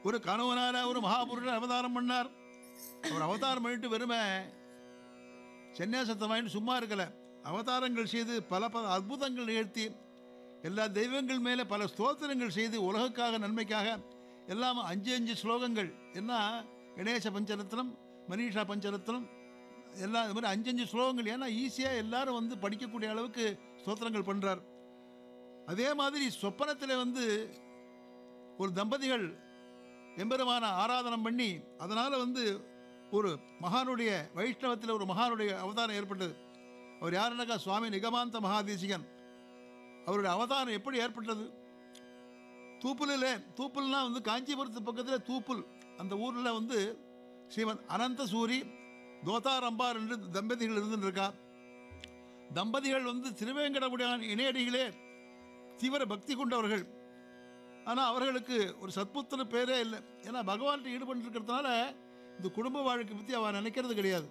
ஒரு கணவனார ஒரு மகாபுருஷர் அவதாரம் பண்ணார் அவர் அவதாரம் பண்ணிட்டு வெறுமை சன்னியாசத்தை வாங்கிட்டு சும்மா இருக்கல அவதாரங்கள் செய்து பல பல அற்புதங்கள் நிகழ்த்தி எல்லா தெய்வங்கள் மேலே பல ஸ்தோத்திரங்கள் செய்து உலகுக்காக நன்மைக்காக எல்லாம் அஞ்சு அஞ்சு ஸ்லோகங்கள் என்ன கணேச பஞ்சரத்னம் மனிஷா பஞ்சரத்னம் எல்லாம் இது மாதிரி அஞ்சு அஞ்சு ஸ்லோகங்கள் ஏன்னா ஈஸியாக எல்லாரும் வந்து படிக்கக்கூடிய அளவுக்கு ஸ்தோத்திரங்கள் பண்ணுறார் அதே மாதிரி சொப்பனத்தில் வந்து ஒரு தம்பதிகள் எம்பெருமான ஆராதனம் பண்ணி அதனால் வந்து ஒரு மகானுடைய வைஷ்ணவத்தில் ஒரு மகானுடைய அவதாரம் ஏற்பட்டது அவர் யாருன்னாக்கா சுவாமி நிகமாந்த மகாதேசிகன் அவருடைய அவதாரம் எப்படி ஏற்பட்டது தூப்புலில் தூப்புல்னா வந்து காஞ்சிபுரத்து பக்கத்தில் தூப்புல் அந்த ஊரில் வந்து ஸ்ரீமன் அனந்த சூரி தோதாரம்பார் என்று தம்பதிகள் இருந்துருக்கா தம்பதிகள் வந்து திருவேங்கடமுடியான் இணையடிகளே தீவிர பக்தி கொண்டவர்கள் ஆனால் அவர்களுக்கு ஒரு சத்புத்திர பேரே இல்லை ஏன்னா பகவான்கிட்ட ஈடுபட்டு இருக்கிறதுனால இந்த குடும்ப வாழ்க்கை பற்றி அவள் நினைக்கிறது கிடையாது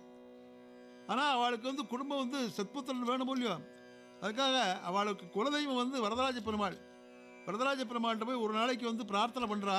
ஆனால் அவளுக்கு வந்து குடும்பம் வந்து சத்புத்திரன் வேணும் இல்லையோ அதுக்காக அவளுக்கு குலதெய்வம் வந்து வரதராஜ பெருமாள் வரதராஜ பெருமாள்கிட்ட போய் ஒரு நாளைக்கு வந்து பிரார்த்தனை பண்ணுறா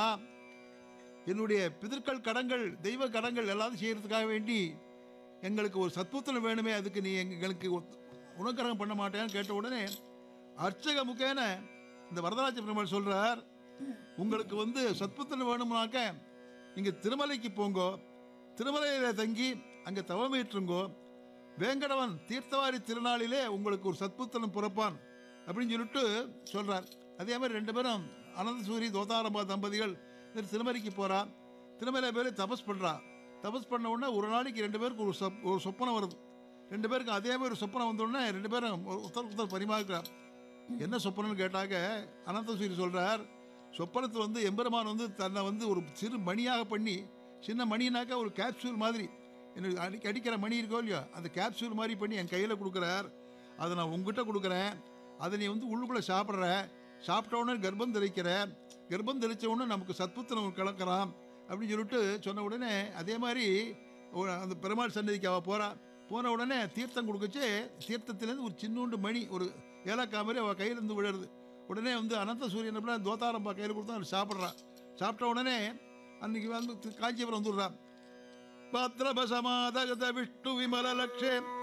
என்னுடைய பிதற்கள் கடங்கள் தெய்வ கடங்கள் எல்லாத்தையும் செய்கிறதுக்காக வேண்டி எங்களுக்கு ஒரு சத்புத்திரன் வேணுமே அதுக்கு நீ எங்களுக்கு ஒத்- உனக்கரகம் பண்ண மாட்டேன்னு கேட்ட உடனே அர்ச்சக முகேன இந்த வரதராஜ பெருமாள் சொல்றார் உங்களுக்கு வந்து சத்புத்திரன் வேணும்னாக்க நீங்கள் திருமலைக்கு போங்கோ திருமலையில் தங்கி அங்கே தவமேற்றுங்கோ வேங்கடவன் தீர்த்தவாரி திருநாளிலே உங்களுக்கு ஒரு சத்புத்திரன் பிறப்பான் அப்படின்னு சொல்லிட்டு சொல்றார் அதே மாதிரி ரெண்டு பேரும் அனந்த சூரி தோதாரம்பா தம்பதிகள் இந்த திருமலைக்கு போறா திருமலை பேர் தபஸ் பண்றா தபஸ் பண்ண உடனே ஒரு நாளைக்கு ரெண்டு பேருக்கு ஒரு சொப் ஒரு சொப்பனம் வருது ரெண்டு பேருக்கு அதே மாதிரி ஒரு சொப்பனம் வந்த உடனே ரெண்டு பேரும் ஒரு ஒருத்தர் ஒருத்தர் பரிமாறுக்கிறார் என்ன சொப்பனம்னு கேட்டாக்க அனந்த சூரி சொல்றார் சொப்பனத்தில் வந்து எம்பெருமான் வந்து தன்னை வந்து ஒரு சிறு மணியாக பண்ணி சின்ன மணினாக்கா ஒரு கேப்சூல் மாதிரி எனக்கு அடி அடிக்கிற மணி இருக்கோ இல்லையோ அந்த கேப்சூல் மாதிரி பண்ணி என் கையில் கொடுக்குறார் அதை நான் உங்ககிட்ட கொடுக்குறேன் அதை நீ வந்து உள்ளுக்குள்ளே சாப்பிட்ற சாப்பிட்ட உடனே கர்ப்பம் தரிக்கிற கர்ப்பம் தரிச்ச உடனே நமக்கு சத்புத்திரம் கலக்கிறான் அப்படின்னு சொல்லிட்டு சொன்ன உடனே அதே மாதிரி ஒரு- அந்த பெருமாள் சன்னதிக்கு அவள் போகிறா போன உடனே தீர்த்தம் கொடுக்கச்சு தீர்த்தத்திலேருந்து ஒரு சின்னூண்டு மணி ஒரு ஏலக்காய் மாதிரி அவள் கையிலேருந்து விழுறது உடனே வந்து அனந்த சூரியன் அப்படின்னா தோத்தாரம்பா கையில் கொடுத்தா அவள் சாப்பிட்றான் சாப்பிட்ட உடனே அன்னைக்கு வந்து காஞ்சிபுரம் வந்துடுறான் பாத்திரபசமாதகத விஷ்ணு விமல லக்ஷே